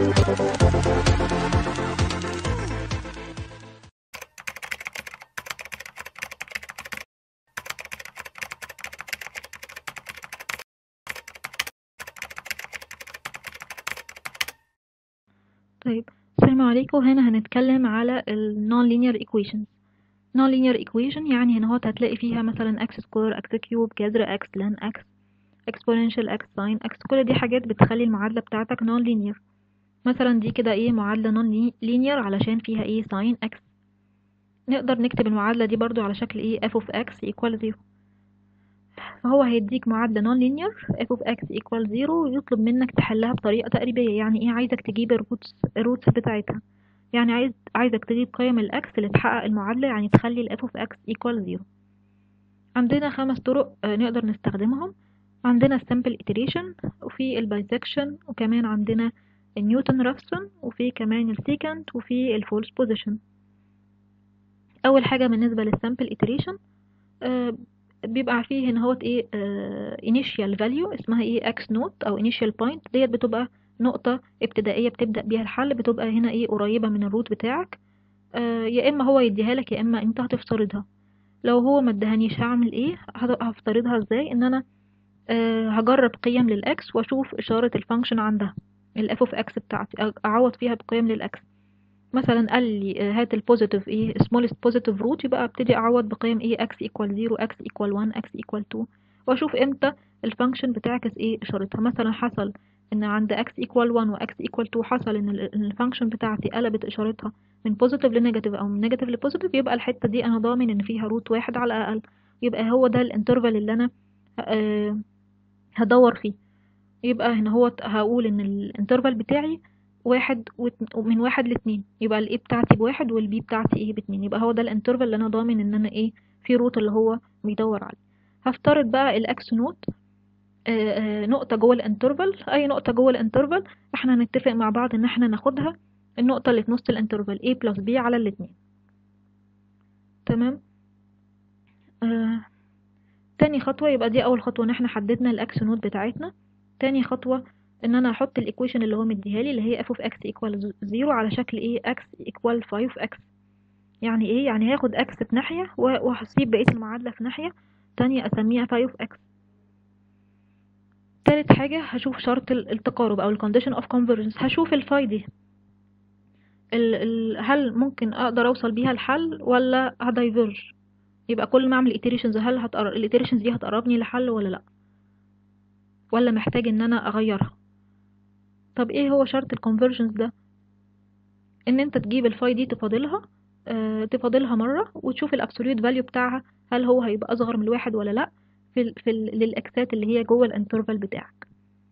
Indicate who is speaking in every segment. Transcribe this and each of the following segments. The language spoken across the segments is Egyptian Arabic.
Speaker 1: طيب السلام عليكم هنا هنتكلم على ال non-linear equations non-linear equation يعني هنا هو هتلاقي فيها مثلا x square x cube جذر x ln x exponential x sin x كل دي حاجات بتخلي المعادلة بتاعتك non-linear مثلا دي كده ايه معادلة non-linear علشان فيها ايه sin x نقدر نكتب المعادلة دي برضو على شكل ايه f of x equal 0 فهو هيديك معادلة non linear f of x equal 0 ويطلب منك تحلها بطريقة تقريبية يعني ايه عايزك تجيب الروتس الروتس بتاعتها يعني عايز عايزك تجيب قيم الاكس اللي تحقق المعادلة يعني تخلي ال f of x equal 0 عندنا خمس طرق آه، نقدر نستخدمهم عندنا السامبل iteration وفي البايسكشن وكمان عندنا النيوتن رافسون وفي كمان السيكنت وفي الفولس بوزيشن اول حاجة بالنسبة للسامبل iteration آه، بيبقى فيه هنا هوت ايه آه initial value اسمها ايه x نوت او initial point ديت بتبقى نقطة ابتدائية بتبدأ بيها الحل بتبقى هنا ايه قريبة من الروت بتاعك آه يا اما هو يديها لك يا اما انت هتفترضها لو هو ما ادهانيش هعمل ايه هت- هفترضها ازاي ان انا آه هجرب قيم للاكس واشوف اشارة الفانكشن عندها ال f of x بتاعتي أ- اعوض فيها بقيم للاكس مثلا قال لي آه، هات البوزيتيف ايه smallest positive root يبقى ابتدي اعوض بقيم ايه x equal 0 x equal 1 x equal 2 واشوف امتى الفانكشن بتعكس ايه اشارتها مثلا حصل ان عند x equal 1 و x equal 2 حصل ان ال- إن الفانكشن بتاعتي قلبت اشارتها من positive لنيجاتيف او من نيجاتيف لبوزيتيف يبقى الحتة دي انا ضامن ان فيها روت واحد على الاقل يبقى هو ده الانترفال اللي انا آه، هدور فيه يبقى هنا هو هقول ان الانترفال بتاعي واحد وات- من واحد لاتنين يبقى الاي بتاعتي بواحد والبي بتاعتي ايه باتنين يبقى هو ده الانترفال اللي انا ضامن ان انا ايه في روت اللي هو بيدور عليه هفترض بقى الاكس نوت آه، آه، نقطة جوه الانترفال اي نقطة جوه الانترفال احنا هنتفق مع بعض ان احنا ناخدها النقطة اللي في نص الانترفال a بلس b على الاتنين تمام آه. تاني خطوة يبقى دي اول خطوة ان احنا حددنا الاكس نوت بتاعتنا تاني خطوة ان انا احط الايكويشن اللي هو مديها لي اللي هي f of x equal 0 على شكل ايه x equal 5x يعني ايه يعني هاخد x في ناحية و- وهسيب بقية المعادلة في ناحية تانية اسميها 5x تالت حاجة هشوف شرط ال- التقارب او ال condition of convergence هشوف الفاي دي ال ال هل ممكن اقدر اوصل بيها الحل ولا هدايفرج يبقى كل ما اعمل iterations هل هتقرب الاتريشنز دي هتقربني لحل ولا لا ولا محتاج ان انا اغيرها طب ايه هو شرط الكونفرجنس ده ان انت تجيب الفاي دي تفاضلها آه تفاضلها مرة وتشوف الابسوليوت فاليو بتاعها هل هو هيبقى اصغر من الواحد ولا لا في ال في ال للاكسات اللي هي جوه الانترفال بتاعك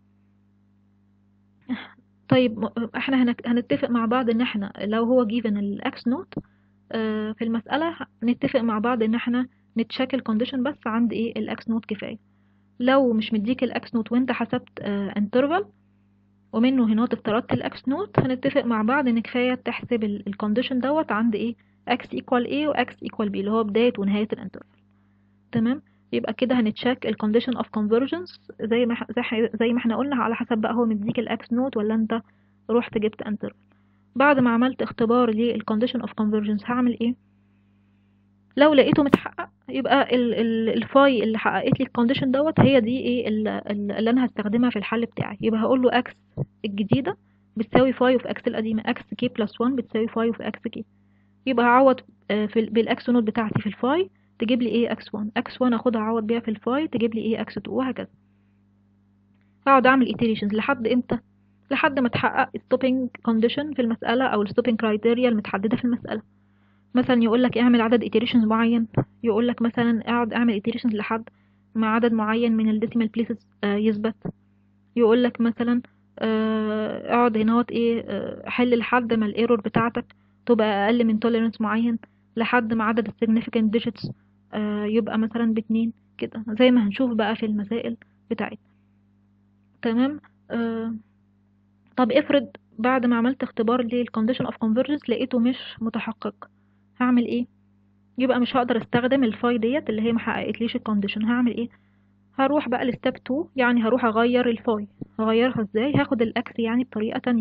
Speaker 1: طيب م- احنا هنك- هنتفق مع بعض ان احنا لو هو given الاكس نوت آه في المسألة نتفق مع بعض ان احنا نتشيك الكونديشن بس عند ايه الاكس نوت كفاية لو مش مديك الاكس نوت وانت حسبت انترفال ومنه هنا افترضت الاكس نوت هنتفق مع بعض ان كفايه تحسب الكونديشن دوت عند ايه x equal a و x equal b اللي هو بدايه ونهايه الانترفال تمام يبقى كده هنتشيك الكونديشن اوف convergence زي ما ح- زي ح- زي ما احنا قلنا على حسب بقى هو مديك الاكس نوت ولا انت رحت جبت انترفال بعد ما عملت اختبار للكونديشن اوف convergence هعمل ايه لو لقيته متحقق يبقى ال ال الفاي اللي حققت لي الكونديشن دوت هي دي ايه ال- ال- اللي انا هستخدمها في الحل بتاعي يبقى هقول له اكس الجديده بتساوي فاي اوف اكس القديمه اكس كي بلس 1 بتساوي فاي اوف اكس كي يبقى هعوض آه، في ال- بالاكس نوت بتاعتي في الفاي تجيب لي ايه اكس 1 اكس 1 اخدها اعوض بيها في الفاي تجيب لي ايه اكس 2 وهكذا هقعد اعمل iterations لحد امتى لحد ما تحقق stopping condition في المسألة او stopping criteria المتحددة في المسألة مثلا يقول لك اعمل عدد iterations معين يقول لك مثلا اقعد اعمل iterations لحد ما عدد معين من الديسيمال بليسز يثبت يقول لك مثلا آه، اقعد هنا اهوت ايه آه، حل لحد ما الايرور بتاعتك تبقى اقل من tolerance معين لحد ما عدد السيجنيفيكانت digits آه، يبقى مثلا باتنين كده زي ما هنشوف بقى في المسائل بتاعتنا تمام آه، طب افرض بعد ما عملت اختبار للcondition of convergence لقيته مش متحقق هعمل ايه يبقى مش هقدر استخدم الفاي ديت اللي هي محققتليش الكونديشن هعمل ايه هروح بقى لستep 2 يعني هروح اغير الفاي هغيرها ازاي هاخد الاكس يعني بطريقة تانية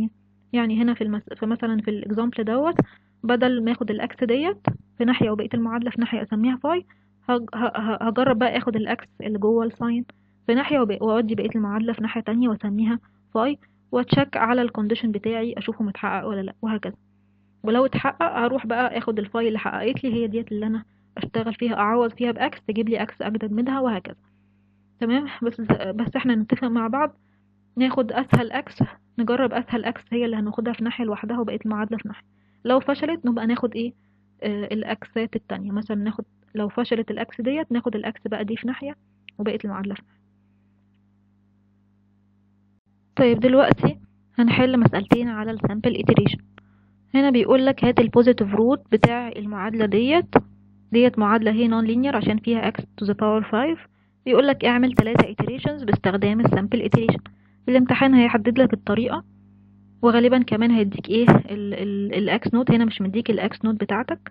Speaker 1: يعني هنا في المس... فمثلا في الاكزامبل دوت بدل ما اخد الاكس ديت في ناحيه وبقيه المعادله في ناحيه اسميها فاي هج... ه... هجرب بقى اخد الاكس اللي جوه الساين في ناحيه وب... واودي بقيه المعادله في ناحيه تانية واسميها فاي واتشيك على الكونديشن بتاعي اشوفه متحقق ولا لا وهكذا ولو اتحقق هروح بقى اخد الفاي اللي حققت لي هي ديت اللي انا اشتغل فيها اعوض فيها باكس تجيب لي اكس اجدد منها وهكذا تمام بس بس احنا نتفق مع بعض ناخد اسهل اكس نجرب اسهل اكس هي اللي هناخدها في ناحيه لوحدها وبقيه المعادله في ناحيه لو فشلت نبقى ناخد ايه آه الاكسات التانية مثلا ناخد لو فشلت الاكس ديت ناخد الاكس بقى دي في ناحيه وبقيه المعادله في ناحيه طيب دلوقتي هنحل مسألتين على السامبل iteration هنا بيقول لك هات البوزيتيف روت بتاع المعادلة ديت ديت معادلة هي نون لينير عشان فيها x to the power 5 بيقول لك اعمل ثلاثة iterations باستخدام السامبل iteration في الامتحان هيحدد لك الطريقة وغالبا كمان هيديك ايه الاكس نوت هنا مش مديك الاكس نوت بتاعتك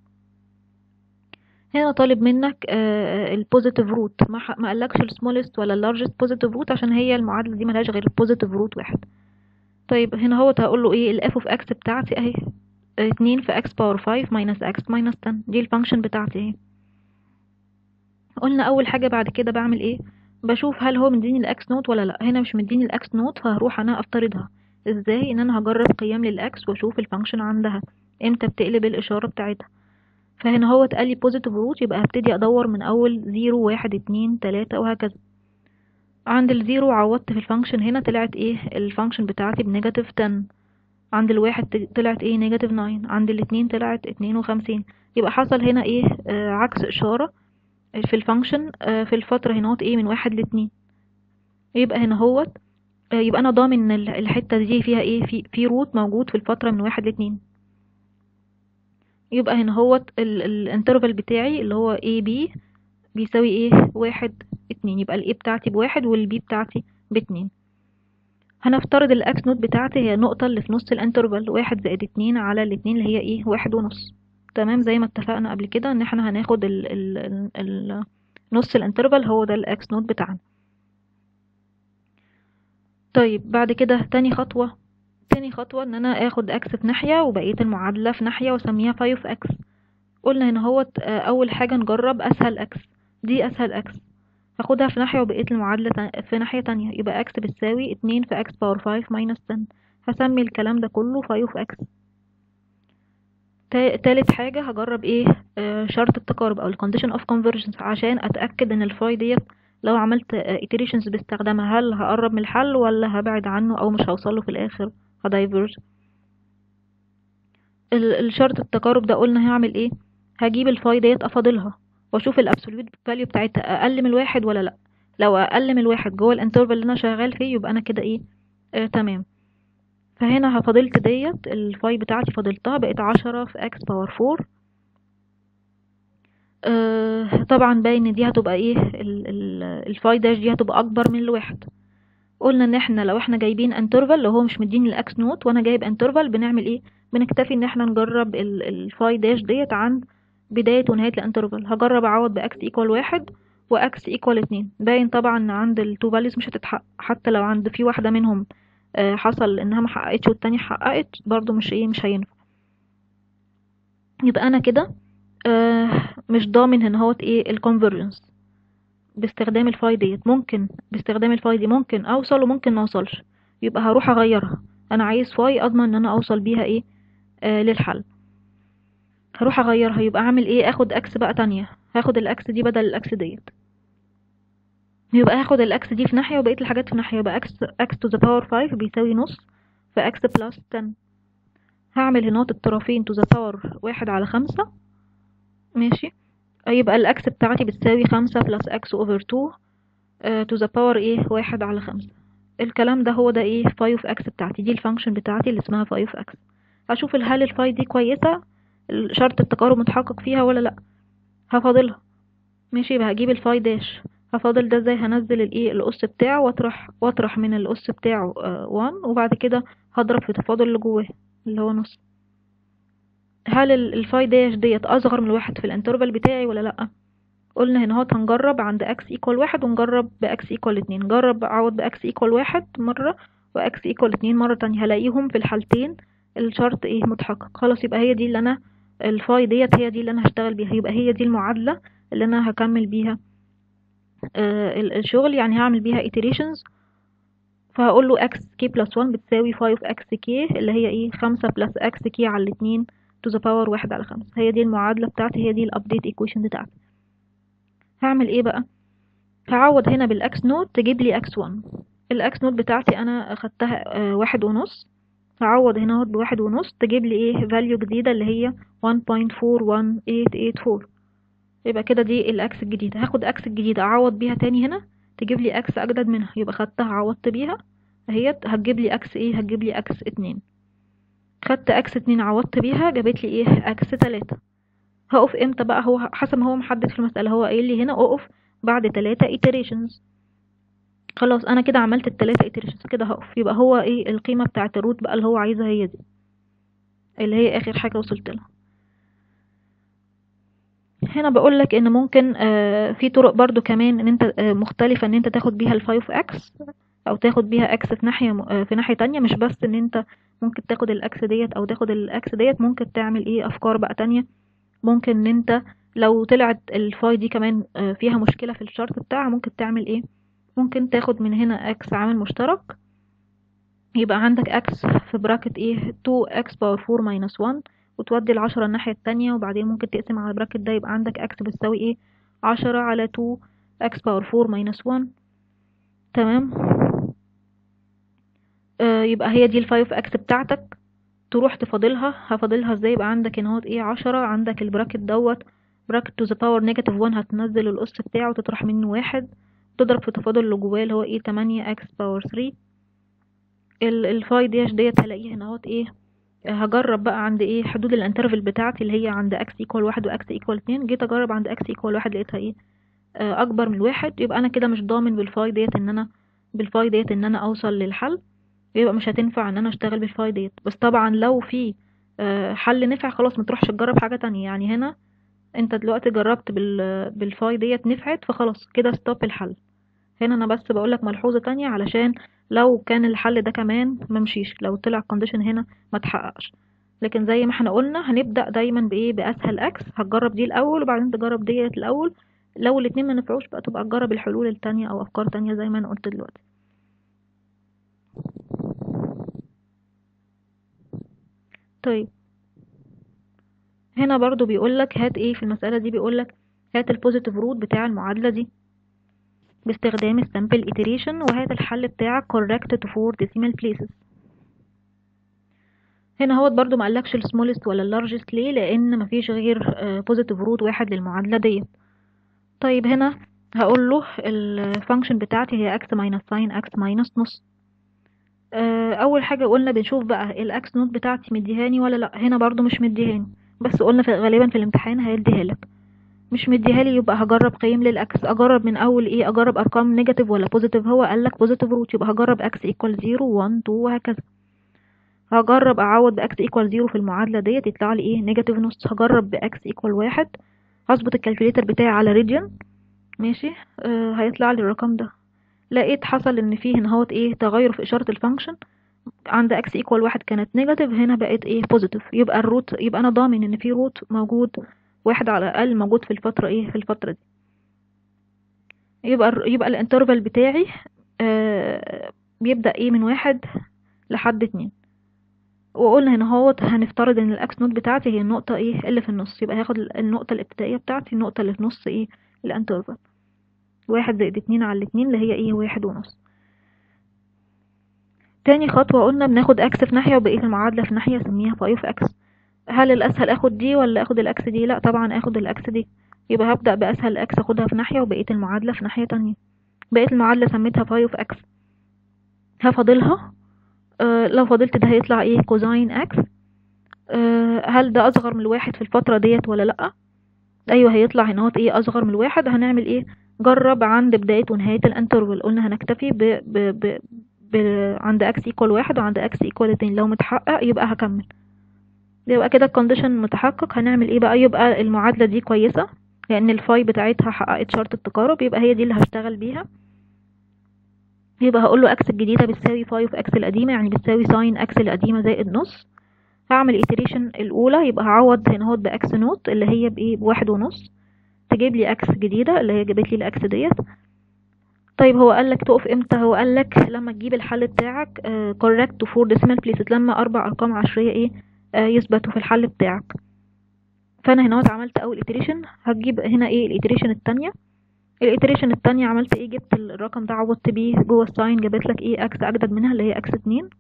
Speaker 1: هنا طالب منك البوزيتيف روت ما, ما قالكش السمولست ولا اللارجست بوزيتيف روت عشان هي المعادله دي ملهاش غير البوزيتيف روت واحد طيب هنا هو هقول له ايه الاف اوف اكس بتاعتي اهي اتنين في اكس باور 5 ماينس اكس ماينس 10 دي الفانكشن بتاعتي اهي قلنا اول حاجه بعد كده بعمل ايه بشوف هل هو مديني الاكس نوت ولا لا هنا مش مديني الاكس نوت فهروح انا افترضها ازاي ان انا هجرب قيم للاكس واشوف الفانكشن عندها امتى بتقلب الاشاره بتاعتها فهنا هو اتقال لي بوزيتيف روت يبقى هبتدي ادور من اول زيرو واحد اتنين تلاتة وهكذا عند الزيرو عوضت في الفانكشن هنا طلعت ايه الفانكشن بتاعتي بنيجاتيف 10 عند الواحد طلعت ايه نيجاتيف 9 عند الاتنين طلعت اتنين وخمسين يبقى حصل هنا ايه آه عكس اشارة في الفانكشن آه في الفترة هنا ايه من واحد لاتنين يبقى هنا هوت آه يبقى انا ضامن ان الحتة دي فيها ايه في في روت موجود في الفترة من واحد لاتنين يبقى هنا هوت الانترفال بتاعي اللي هو اي بي بيساوي ايه واحد اتنين يبقى الاي بتاعتي بواحد والبي بتاعتي باتنين هنفترض الاكس نوت بتاعتي هي النقطة اللي في نص الانترفال واحد زائد اتنين على الاتنين اللي هي ايه واحد ونص تمام زي ما اتفقنا قبل كده ان احنا هناخد ال ال ال ال نص الانترفال هو ده الاكس نوت بتاعنا طيب بعد كده تاني خطوة تاني خطوة ان انا اخد اكس في ناحية وبقية المعادلة في ناحية واسميها 5 اكس قلنا هنا هو اول حاجة نجرب اسهل اكس دي اسهل اكس هاخدها في ناحية وبقية المعادلة في ناحية تانية يبقى اكس بتساوي اتنين في اكس باور 5 ماينس 10 هسمي الكلام ده كله 5 اكس تالت حاجة هجرب ايه آه شرط التقارب او الكونديشن اوف convergence عشان اتأكد ان الفاي ديت لو عملت iterations باستخدامها هل هقرب من الحل ولا هبعد عنه او مش هوصله في الاخر هدايفرج الشرط التقارب ده قلنا هعمل ايه هجيب الفاي ديت افاضلها واشوف الابسوليوت فاليو بتاعتها اقل من الواحد ولا لا لو اقل من الواحد جوه الانترفال اللي انا شغال فيه يبقى انا كده ايه آه تمام فهنا هفضلت ديت الفاي بتاعتي فضلتها بقت عشرة في اكس باور فور آه طبعا باين ان دي هتبقى ايه الفاي داش دي هتبقى اكبر من الواحد قلنا ان احنا لو احنا جايبين انترفال لو هو مش مديني الاكس نوت وانا جايب انترفال بنعمل ايه بنكتفي ان احنا نجرب الفاي داش ديت عند بداية ونهاية الانترفال هجرب اعوض باكس ايكوال واحد واكس ايكوال اتنين باين طبعا ان عند التو فاليوز مش هتتحقق حتى لو عند في واحدة منهم آه حصل انها ما حققتش والتانية حققت برضو مش ايه مش هينفع يبقى انا كده آه مش ضامن هنا هوت ايه الكونفرجنس باستخدام الفاي ديت ممكن باستخدام الفاي دي ممكن اوصل وممكن ما اوصلش يبقى هروح اغيرها انا عايز فاي اضمن ان انا اوصل بيها ايه آه للحل هروح اغيرها يبقى اعمل ايه اخد اكس بقى تانية هاخد الاكس دي بدل الاكس ديت يبقى هاخد الاكس دي في ناحية وبقية الحاجات في ناحية يبقى اكس اكس تو ذا باور 5 بيساوي نص في اكس بلس 10 هعمل هنا الطرفين تو ذا باور واحد على خمسة ماشي يبقى الاكس بتاعتي بتساوي خمسة بلس اكس اوفر تو تو ذا باور ايه واحد على خمسة الكلام ده هو ده ايه 5 اكس بتاعتي دي الفانكشن بتاعتي اللي اسمها 5 اكس هشوف هل الفاي دي كويسة شرط التقارب متحقق فيها ولا لا هفاضلها ماشي يبقى هجيب الفاي داش هفاضل ده ازاي هنزل الايه القص بتاعه واطرح واطرح من القص بتاعه 1 وبعد كده هضرب في التفاضل اللي جواه اللي هو نص هل الفاي داش ديت اصغر من الواحد في الانترفال بتاعي ولا لا قلنا هنا اهوت هنجرب عند اكس ايكوال واحد ونجرب باكس ايكوال اتنين نجرب اعوض باكس ايكوال واحد مرة واكس ايكوال اتنين مرة تانية هلاقيهم في الحالتين الشرط ايه متحقق خلاص يبقى هي دي اللي انا الفاي ديت هي دي اللي انا هشتغل بيها يبقى هي دي المعادلة اللي انا هكمل بيها آه الشغل يعني هعمل بيها iterations فهقول له x k plus 1 بتساوي 5x k اللي هي ايه خمسة plus x k على الاتنين to the power واحد على خمسة هي دي المعادلة بتاعتي هي دي الابديت equation بتاعتي هعمل ايه بقى هعوض هنا بالاكس نوت تجيب لي اكس 1 الاكس نوت بتاعتي انا اخدتها آه واحد ونص هعوض هنا اهوت بواحد ونص تجيب لي ايه فاليو جديدة اللي هي 1.41884 يبقى كده دي الاكس الجديدة هاخد اكس الجديدة اعوض بيها تاني هنا تجيب لي اكس اجدد منها يبقى خدتها عوضت بيها اهيت هتجيب لي اكس ايه هتجيب لي اكس اتنين خدت اكس اتنين عوضت بيها جابت لي ايه اكس تلاتة هقف امتى بقى هو حسب ما هو محدد في المسألة هو قايل لي هنا اقف بعد تلاتة iterations خلاص انا كده عملت التلاتة iterations كده هقف يبقى هو ايه القيمة بتاعة الروت بقى اللي هو عايزها هي دي اللي هي اخر حاجة وصلت لها هنا بقول لك ان ممكن آه في طرق برضو كمان ان انت آه مختلفة ان انت تاخد بيها الفايف اكس او تاخد بيها اكس في ناحية آه في ناحية تانية مش بس ان انت ممكن تاخد الاكس ديت او تاخد الاكس ديت ممكن تعمل ايه افكار بقى تانية ممكن ان انت لو طلعت الفاي دي كمان فيها مشكلة في الشرط بتاعها ممكن تعمل ايه ممكن تاخد من هنا اكس عامل مشترك يبقى عندك اكس في براكت ايه 2 اكس باور 4 ماينس 1 وتودي العشرة الناحية التانية وبعدين ممكن تقسم على البراكت ده يبقى عندك اكس بتساوي ايه عشرة على 2 اكس باور 4 ماينس 1 تمام آه يبقى هي دي الفايف اكس بتاعتك تروح تفاضلها هفاضلها ازاي يبقى عندك هنا ايه عشرة عندك البراكت دوت براكت to the power negative 1 هتنزل الأس بتاعه وتطرح منه واحد تضرب في التفاضل اللي جواه اللي هو ايه تمانية اكس باور 3 الفاي ديش ديت هلاقيه هنا اهوت ايه هجرب بقى عند ايه حدود الانترفل بتاعتي اللي هي عند اكس ايكوال واحد واكس ايكوال اتنين جيت اجرب عند اكس ايكوال واحد لقيتها ايه آه اكبر من واحد يبقى انا كده مش ضامن بالفاي ديت ان انا بالفاي ديت ان انا اوصل للحل يبقى مش هتنفع ان انا اشتغل بالفاي ديت بس طبعا لو في آه حل نفع خلاص ما تروحش تجرب حاجه تانية يعني هنا انت دلوقتي جربت بال بالفاي ديت نفعت فخلاص كده ستوب الحل هنا انا بس بقولك ملحوظة تانية علشان لو كان الحل ده كمان ممشيش لو طلع الكونديشن هنا ما تحققش لكن زي ما احنا قلنا هنبدأ دايما بايه باسهل اكس هتجرب دي الاول وبعدين تجرب ديت الاول لو الاتنين ما نفعوش بقى تبقى تجرب الحلول التانية او افكار تانية زي ما انا قلت دلوقتي طيب هنا برضو بيقولك هات ايه في المسألة دي بيقولك هات البوزيتيف روت بتاع المعادلة دي باستخدام السامبل iteration وهات الحل بتاعك correct to four decimal places هنا هو برضو ما قالكش السمولست ولا اللارجست ليه لان مفيش غير بوزيتيف روت واحد للمعادلة ديت طيب هنا هقول له الفانكشن بتاعتي هي x minus sin x minus نص اول حاجة قلنا بنشوف بقى الاكس نوت بتاعتي مديهاني ولا لا هنا برضو مش مديهاني بس قلنا في غالبا في الامتحان هيديها لك مش مديها لي يبقى هجرب قيم للاكس اجرب من اول ايه اجرب ارقام نيجاتيف ولا بوزيتيف هو قال لك بوزيتيف روت يبقى هجرب اكس ايكوال 0 1 2 وهكذا هجرب اعوض باكس ايكوال 0 في المعادله ديت يطلع لي ايه نيجاتيف نص هجرب باكس ايكوال 1 هظبط الكالكوليتر بتاعي على ريديان ماشي آه هيطلع لي الرقم ده لقيت حصل ان فيه هنا اهوت ايه تغير في اشاره الفانكشن عند اكس ايكوال واحد كانت نيجاتيف هنا بقت ايه بوزيتيف يبقى الروت يبقى انا ضامن ان في روت موجود واحد على الاقل موجود في الفتره ايه في الفتره دي يبقى يبقى الانترفال بتاعي آه بيبدا ايه من واحد لحد اتنين وقلنا هنا اهوت هنفترض ان الاكس نوت بتاعتي هي النقطه ايه اللي في النص يبقى هاخد النقطه الابتدائيه بتاعتي النقطه اللي في نص ايه الانترفال واحد زائد اتنين على الاتنين اللي هي ايه واحد ونص تاني خطوة قلنا بناخد اكس في ناحية وبقية المعادلة في ناحية اسميها فايف اكس هل الاسهل اخد دي ولا اخد الاكس دي لا طبعا اخد الاكس دي يبقى هبدأ باسهل اكس اخدها في ناحية وبقية المعادلة في ناحية تانية بقية المعادلة سميتها فايف اكس هفاضلها آه لو فاضلت ده هيطلع ايه كوزاين اكس آه هل ده اصغر من الواحد في الفترة ديت ولا لا ايوه هيطلع هنا اهوت ايه اصغر من الواحد هنعمل ايه جرب عند بداية ونهاية الانترفال قلنا هنكتفي ب, ب, ب, ب عند اكس ايكوال واحد وعند اكس ايكوال اتنين لو متحقق يبقى هكمل يبقى كده الكونديشن متحقق هنعمل ايه بقى يبقى المعادلة دي كويسة لان الفاي بتاعتها حققت شرط التقارب يبقى هي دي اللي هشتغل بيها يبقى هقول له اكس الجديده بتساوي 5 اكس القديمه يعني بتساوي ساين اكس القديمه زائد نص هعمل iteration الاولى يبقى هعوض هنا اهوت باكس نوت اللي هي بايه بواحد ونص تجيب لي اكس جديده اللي هي جابت لي الاكس ديت طيب هو قال لك تقف امتى هو قال لك لما تجيب الحل بتاعك uh, correct to four decimal places لما اربع ارقام عشريه ايه uh, يثبتوا في الحل بتاعك فانا هنا اهوت عملت اول iteration هتجيب هنا ايه الايتريشن الثانيه الايتريشن الثانيه عملت ايه جبت الرقم ده عوضت بيه جوه الساين جابت لك ايه اكس اجدد منها اللي هي اكس اتنين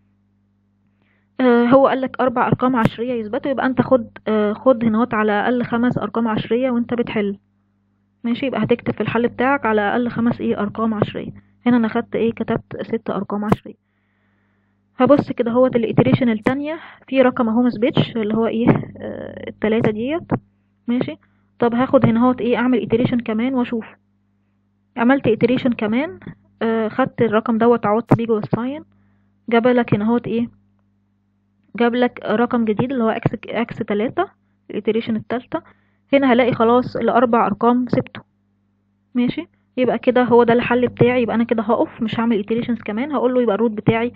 Speaker 1: آه هو قال لك اربع ارقام عشريه يثبتوا يبقى انت خد آه خد هناوت على الاقل خمس ارقام عشريه وانت بتحل ماشي يبقى هتكتب في الحل بتاعك على الاقل خمس ايه ارقام عشريه هنا انا خدت ايه كتبت ست ارقام عشريه هبص كده هوت الايتريشن التانية في رقم اهو مسبتش اللي هو ايه آه التلاتة ديت ماشي طب هاخد هنا هوت ايه اعمل ايتريشن كمان واشوف عملت ايتريشن كمان آه خدت الرقم دوت عوضت بيه جوه الساين جاب لك هنا هوت ايه جاب لك رقم جديد اللي هو اكس اكس تلاتة الايتريشن التالتة هنا هلاقي خلاص الاربع ارقام سبته ماشي يبقى كده هو ده الحل بتاعي يبقى انا كده هقف مش هعمل ايتريشنز كمان هقول له يبقى الروت بتاعي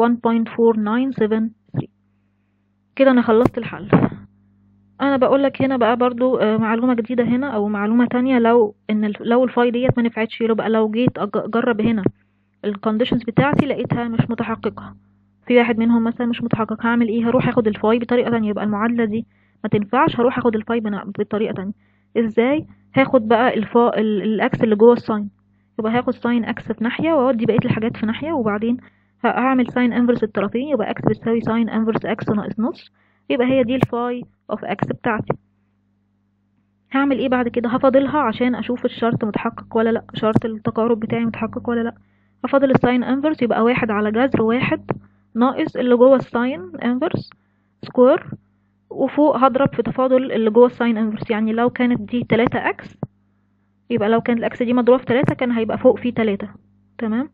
Speaker 1: 1.4973 كده انا خلصت الحل انا بقول لك هنا بقى برضو معلومه جديده هنا او معلومه تانية لو ان لو الفاي ديت ما نفعتش بقى لو جيت اجرب هنا الكونديشنز بتاعتي لقيتها مش متحققه في واحد منهم مثلا مش متحقق هعمل ايه هروح اخد الفاي بطريقه تانية يبقى المعادله دي ما تنفعش هروح اخد الفاي بطريقه تانية ازاي هاخد بقى الفا الاكس اللي جوه الساين يبقى هاخد ساين اكس في ناحيه واودي بقيه الحاجات في ناحيه وبعدين هعمل ساين انفرس الطرفين يبقى اكس بتساوي ساين انفرس اكس ناقص نص يبقى هي دي الفاي اوف اكس بتاعتي هعمل ايه بعد كده هفاضلها عشان اشوف الشرط متحقق ولا لا شرط التقارب بتاعي متحقق ولا لا هفاضل الساين انفرس يبقى واحد على جذر واحد ناقص اللي جوه الساين انفرس سكوير وفوق هضرب في تفاضل اللي جوه الساين انفرس يعني لو كانت دي تلاتة اكس يبقى لو كانت الاكس دي مضروبة في تلاتة كان هيبقى فوق فيه تلاتة تمام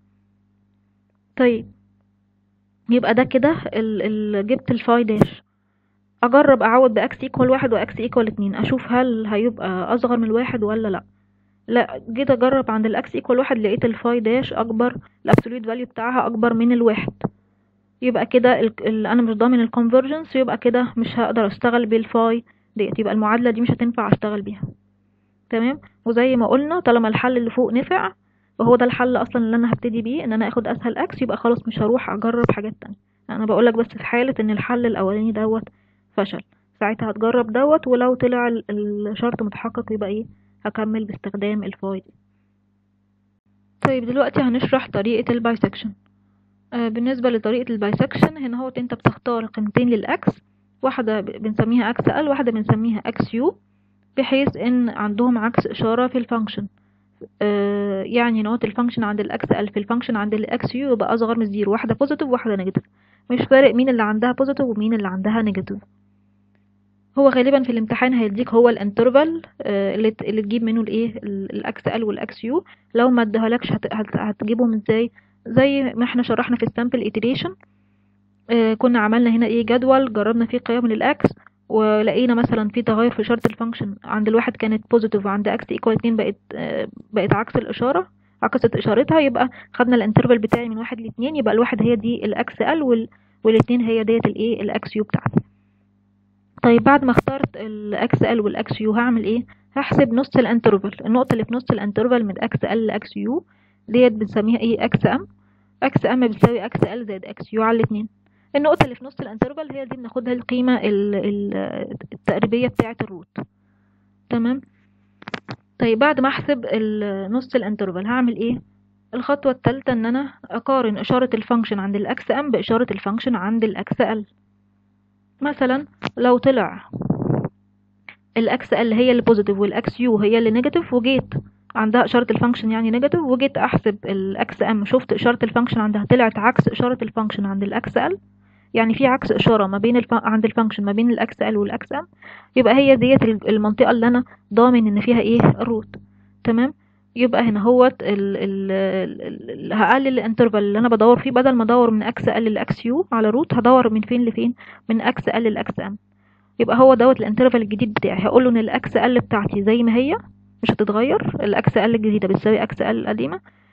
Speaker 1: طيب يبقى ده كده ال ال جبت الفاي داش اجرب اعوض باكس ايكوال واحد واكس ايكوال اتنين اشوف هل هيبقى اصغر من الواحد ولا لا لا جيت اجرب عند الاكس ايكوال واحد لقيت الفاي داش اكبر الابسوليوت فاليو بتاعها اكبر من الواحد يبقى كده ال... انا مش ضامن الكونفرجنس يبقى كده مش هقدر اشتغل بالفاي ديت يبقى المعادله دي مش هتنفع اشتغل بيها تمام وزي ما قلنا طالما الحل اللي فوق نفع وهو ده الحل اصلا اللي انا هبتدي بيه ان انا اخد اسهل اكس يبقى خلاص مش هروح اجرب حاجات تانية انا بقولك بس في حاله ان الحل الاولاني دوت فشل ساعتها هتجرب دوت ولو طلع الشرط متحقق يبقى ايه هكمل باستخدام الفاي دي طيب دلوقتي هنشرح طريقه البايسكشن آه بالنسبة لطريقة البايسكشن هنا هو انت بتختار قيمتين للأكس واحدة بنسميها أكس ال واحدة بنسميها أكس يو بحيث ان عندهم عكس إشارة في الفانكشن آه يعني نوت الفانكشن عند الأكس ال في الفانكشن عند الأكس يو يبقى أصغر من زيرو واحدة بوزيتيف وواحدة نيجاتيف مش فارق مين اللي عندها بوزيتيف ومين اللي عندها نيجاتيف هو غالبا في الامتحان هيديك هو الانترفال آه اللي, اللي تجيب منه الايه الاكس ال والاكس يو لو ما ادهالكش هت... هت... هتجيبهم ازاي زي ما احنا شرحنا في السامبل اتريشن آه كنا عملنا هنا ايه جدول جربنا فيه قيم للاكس ولقينا مثلا في تغير في اشاره الفانكشن عند الواحد كانت بوزيتيف وعند اكس ايكوال 2 بقت آه بقت عكس الاشاره عكست اشارتها يبقى خدنا الانترفال بتاعي من واحد لاتنين يبقى الواحد هي دي الاكس ال وال والاتنين هي ديت الايه الاكس يو بتاعتي طيب بعد ما اخترت الاكس ال والاكس يو هعمل ايه هحسب نص الانترفال النقطه اللي في نص الانترفال من اكس ال لاكس يو ديت بنسميها ايه اكس ام اكس ام بتساوي اكس ال زائد اكس يو على الاتنين النقطة اللي في نص الانترفال هي دي بناخدها القيمة ال ال التقريبية بتاعة الروت تمام طيب بعد ما احسب نص الانترفال هعمل ايه الخطوة الثالثة ان انا اقارن اشارة الفانكشن عند الاكس ام باشارة الفانكشن عند الاكس ال مثلا لو طلع الاكس ال هي اللي بوزيتيف والاكس يو هي اللي نيجاتيف وجيت عندها اشاره الفانكشن يعني نيجاتيف وجيت احسب الاكس ام شفت اشاره الفانكشن عندها طلعت عكس اشاره الفانكشن عند الاكس ال يعني في عكس اشاره ما بين الف... عند الفانكشن ما بين الاكس ال والاكس ام يبقى هي ديت المنطقه اللي انا ضامن ان فيها ايه الروت تمام يبقى هنا هوت ال ال ال هقلل الانترفال اللي انا بدور فيه بدل ما ادور من اكس ال لاكس يو على روت هدور من فين لفين من اكس ال لاكس ام يبقى هو دوت الانترفال الجديد بتاعي هقول له ان الاكس ال بتاعتي زي ما هي مش هتتغير الاكس ال الجديده بتساوي اكس ال القديمه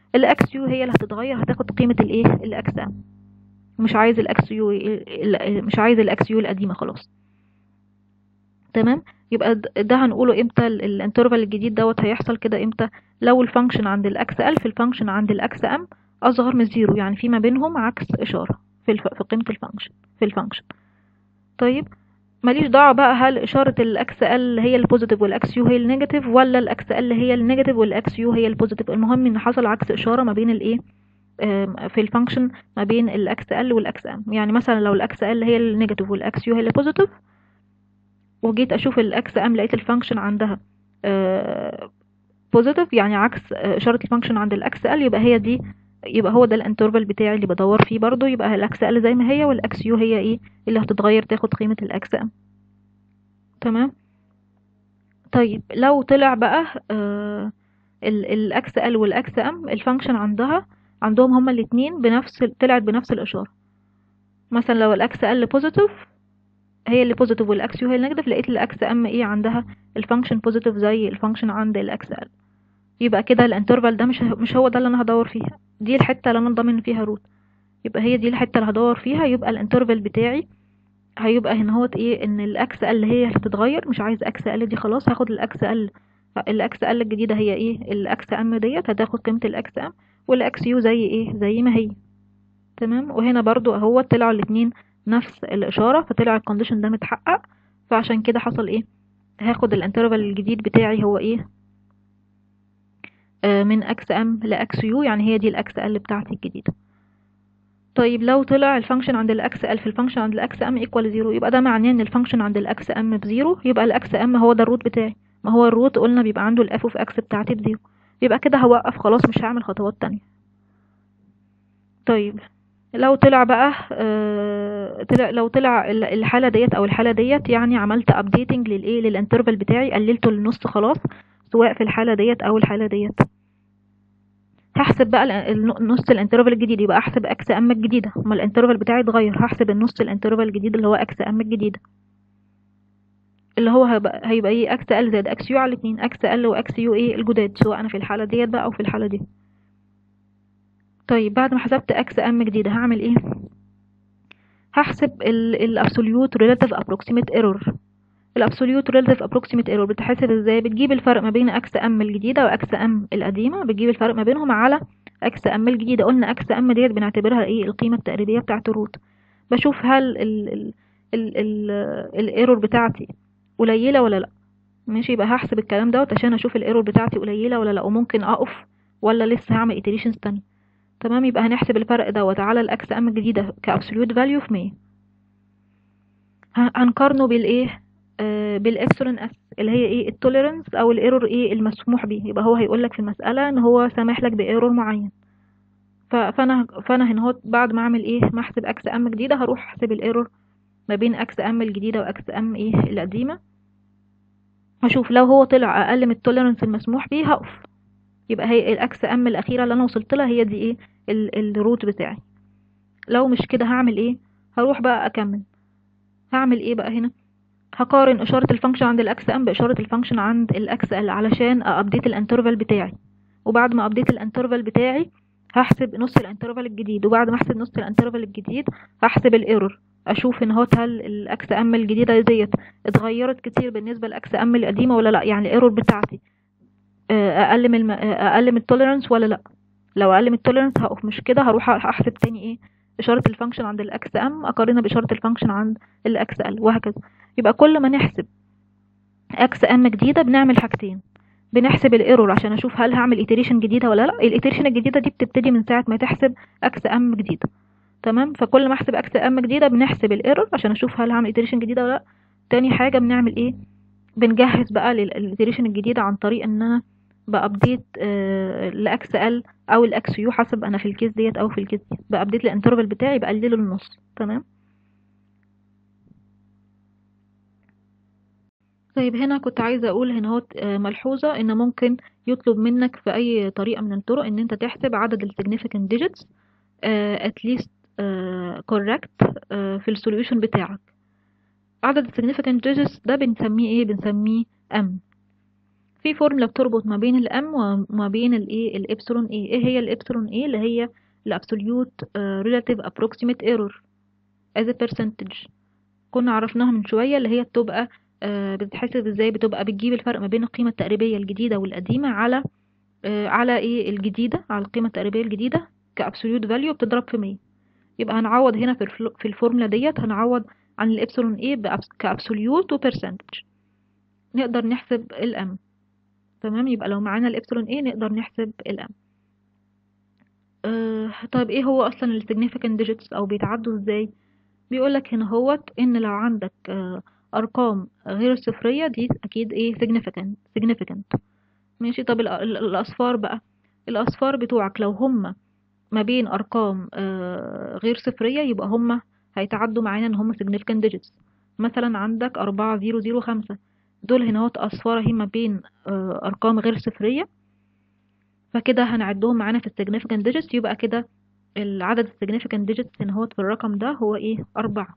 Speaker 1: الاكس يو هي اللي هتتغير هتاخد قيمة الايه الاكس ام مش عايز الاكس يو مش عايز الاكس يو القديمة خلاص تمام يبقى ده هنقوله امتى الانترفال الجديد دوت هيحصل كده امتى لو الفانكشن عند الاكس ال في الفانكشن عند الاكس ام اصغر من زيرو يعني في ما بينهم عكس اشارة في, الف... في قيمة الفانكشن في الفانكشن طيب ماليش دعوه بقى هل اشاره الاكس ال هي البوزيتيف والاكس يو هي النيجاتيف ولا الاكس ال هي النيجاتيف والاكس يو هي البوزيتيف المهم ان حصل عكس اشاره ما بين الايه في الفانكشن ما بين الاكس ال والاكس ام يعني مثلا لو الاكس ال هي النيجاتيف والاكس يو هي البوزيتيف وجيت اشوف الاكس ام لقيت الفانكشن عندها بوزيتيف يعني عكس اشاره الفانكشن عند الاكس ال يبقى هي دي يبقى هو ده الانترفال بتاعي اللي بدور فيه برضو يبقى الاكس ال زي ما هي والاكس يو هي ايه اللي هتتغير تاخد قيمة الاكس ام تمام طيب لو طلع بقى آه الاكس ال والاكس ام الفانكشن عندها عندهم هما الاتنين بنفس طلعت بنفس الاشارة مثلا لو الاكس ال بوزيتيف هي اللي بوزيتيف والاكس يو هي النيجاتيف لقيت الاكس ام ايه عندها الفانكشن بوزيتيف زي الفانكشن عند الاكس ال يبقى كده الانترفال ده مش مش هو ده اللي انا هدور فيها دي الحته اللي انا ضامن فيها روت يبقى هي دي الحته اللي هدور فيها يبقى الانترفال بتاعي هيبقى هنا هوت ايه ان الاكس ال هي اللي هتتغير مش عايز اكس ال دي خلاص هاخد الاكس ال الاكس ال الجديده هي ايه الاكس ام ديت هتاخد قيمه الاكس ام والاكس يو زي ايه زي ما هي تمام وهنا برضو اهو طلعوا الاتنين نفس الاشاره فطلع الكونديشن ده متحقق فعشان كده حصل ايه هاخد الانترفال الجديد بتاعي هو ايه من اكس ام لاكس يو يعني هي دي الاكس ال بتاعتي الجديده طيب لو طلع الفانكشن عند الاكس ال في الفانكشن عند الاكس ام ايكوال زيرو يبقى ده معناه ان الفانكشن عند الاكس ام بزيرو يبقى الاكس ام هو ده الروت بتاعي ما هو الروت قلنا بيبقى عنده الاف اوف اكس بتاعتي بزيرو يبقى كده هوقف خلاص مش هعمل خطوات تانية طيب لو طلع بقى آه طلع لو طلع الحاله ديت او الحاله ديت يعني عملت ابديتنج للايه للانترفال بتاعي قللته للنص خلاص سواء في الحالة ديت أو الحالة ديت هحسب بقى النص الانترفال الجديد يبقى احسب اكس ام الجديدة اما الانترفال بتاعي اتغير هحسب النص الانترفال الجديد اللي هو اكس ام الجديدة اللي هو هيبقى, هيبقى ايه اكس ال زائد اكس يو على الاتنين اكس ال واكس يو ايه الجداد سواء انا في الحالة ديت بقى او في الحالة دي طيب بعد ما حسبت اكس ام جديدة هعمل ايه هحسب الابسوليوت ريلاتيف ابروكسيميت ايرور الابسوليوت ريلاتيف ابروكسيميت ايرور بتحسب ازاي بتجيب الفرق ما بين اكس ام الجديده واكس ام القديمه بتجيب الفرق ما بينهم على اكس ام الجديده قلنا اكس ام ديت بنعتبرها ايه القيمه التقريبيه بتاعه الروت بشوف هل ال ال ال ال الايرور بتاعتي قليله ولا لا ماشي يبقى هحسب الكلام دوت عشان اشوف الايرور بتاعتي قليله ولا لا وممكن اقف ولا لسه هعمل ايتريشنز تانية تمام يبقى هنحسب الفرق دوت على الاكس ام الجديده كابسوليوت فاليو في 100 هنقارنه بالايه آه بالاكسلون اس اللي هي ايه التوليرنس او الايرور ايه المسموح به يبقى هو هيقول لك في المساله ان هو سامح لك بايرور معين فانا فانا هنا هو بعد ما اعمل ايه ما احسب اكس ام جديده هروح احسب الايرور ما بين اكس ام الجديده واكس ام ايه القديمه هشوف لو هو طلع اقل من التوليرنس المسموح به هقف يبقى هي الاكس ام الاخيره اللي انا وصلت لها هي دي ايه الروت بتاعي لو مش كده هعمل ايه هروح بقى اكمل هعمل ايه بقى هنا هقارن اشاره الفانكشن عند الاكس ام باشاره الفانكشن عند الاكس ال علشان ابديت الانترفال بتاعي وبعد ما ابديت الانترفال بتاعي هحسب نص الانترفال الجديد وبعد ما احسب نص الانترفال الجديد هحسب الايرور اشوف ان هو هل الاكس ام الجديده ديت اتغيرت كتير بالنسبه للاكس ام القديمه ولا لا يعني الايرور بتاعتي اقل من الم... اقل من التوليرنس ولا لا لو اقل من التوليرنس هقف مش كده هروح احسب تاني ايه اشاره الفانكشن عند الاكس ام اقارنها باشاره الفانكشن عند الاكس ال وهكذا يبقى كل ما نحسب اكس ام جديده بنعمل حاجتين بنحسب الايرور عشان اشوف هل هعمل ايتريشن جديده ولا لا الايتريشن الجديده دي بتبتدي من ساعه ما تحسب اكس ام جديده تمام فكل ما احسب اكس ام جديده بنحسب الايرور عشان اشوف هل هعمل ايتريشن جديده ولا لا تاني حاجه بنعمل ايه بنجهز بقى للايتريشن الجديده عن طريق ان انا بابديت آه لاكس ال او الاكس يو حسب انا في الكيس ديت او في الكيس دي بابديت الانترفال بتاعي بقلله للنص تمام طيب هنا كنت عايزة أقول هنا هو ملحوظة إن ممكن يطلب منك في أي طريقة من الطرق إن أنت تحسب عدد ال significant digits uh, at least uh, correct uh, في السوليوشن بتاعك عدد ال significant digits ده بنسميه إيه بنسميه M في فورمولا بتربط ما بين الام وما بين الايه الابسلون ايه ايه هي الابسلون ايه اللي هي الابسوليوت ريلاتيف ابروكسيميت ايرور as a percentage كنا عرفناها من شوية اللي هي بتبقى آه بتتحسب ازاي بتبقى بتجيب الفرق ما بين القيمة التقريبية الجديدة والقديمة على آه على ايه الجديدة على القيمة التقريبية الجديدة كابسوليوت فاليو بتضرب في 100 يبقى هنعوض هنا في في الفورمولا ديت هنعوض عن الابسلون ايه كابسوليوت وبرسنتج نقدر نحسب الام تمام يبقى لو معانا الابسلون ايه نقدر نحسب الام آه طيب ايه هو اصلا السيجنيفيكانت ديجيتس او بيتعدوا ازاي بيقولك هنا هوت ان لو عندك آه ارقام غير صفريه دي اكيد ايه significant significant ماشي طب الاصفار بقى الاصفار بتوعك لو هم ما بين ارقام آه غير صفريه يبقى هم هيتعدوا معانا ان هم significant digits مثلا عندك أربعة زيرو زيرو خمسة دول هنا هوت أصفار اهي ما بين آه أرقام غير صفرية فكده هنعدهم معانا في significant digits يبقى كده العدد significant digits هنا هوت في الرقم ده هو ايه أربعة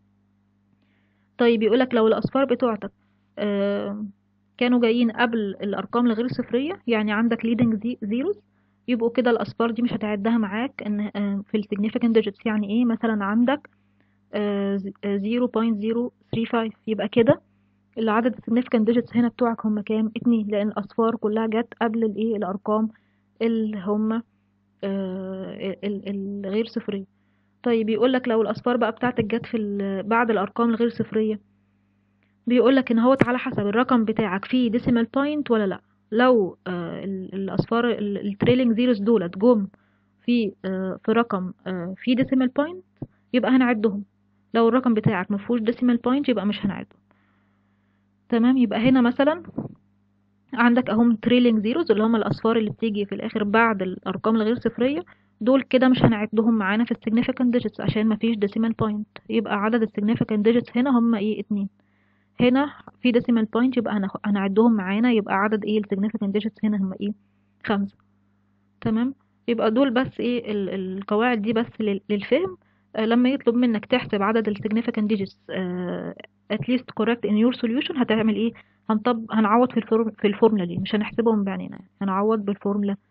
Speaker 1: طيب يقولك لو الأصفار بتوعتك آه كانوا جايين قبل الأرقام الغير صفرية يعني عندك leading zeros يبقوا كده الأصفار دي مش هتعدها معاك إن آه في ال significant digits يعني ايه مثلا عندك زيرو بوينت زيرو ثري فايف يبقى كده العدد significant digits هنا بتوعك هم كام اتنين لأن الأصفار كلها جت قبل الايه الأرقام اللي هم الغير صفرية طيب يقولك لو الأصفار بقى بتاعتك جت في بعد الأرقام الغير صفرية بيقولك إن هو على حسب الرقم بتاعك فيه decimal point ولا لأ لو الأصفار التريلينج زيروز دولت جم في في رقم فيه decimal point يبقى هنعدهم لو الرقم بتاعك مفهوش decimal point يبقى مش هنعده تمام يبقى هنا مثلا عندك اهم تريلينج زيروز اللي هم الاصفار اللي بتيجي في الاخر بعد الارقام الغير صفريه دول كده مش هنعدهم معانا في السيجنيفيكانت ديجيتس عشان مفيش decimal point يبقى عدد السيجنيفيكانت ديجيتس هنا هم ايه اتنين هنا في decimal point يبقى هنعدهم معانا يبقى عدد ايه السيجنيفيكانت ديجيتس هنا هم ايه خمسة تمام يبقى دول بس ايه القواعد دي بس للفهم لما يطلب منك تحسب عدد ال significant digits uh, at least correct in your solution هتعمل ايه هنطب هنعوض في الفورم في الفورمولا دي مش هنحسبهم بعينينا هنعوض بالفورمولا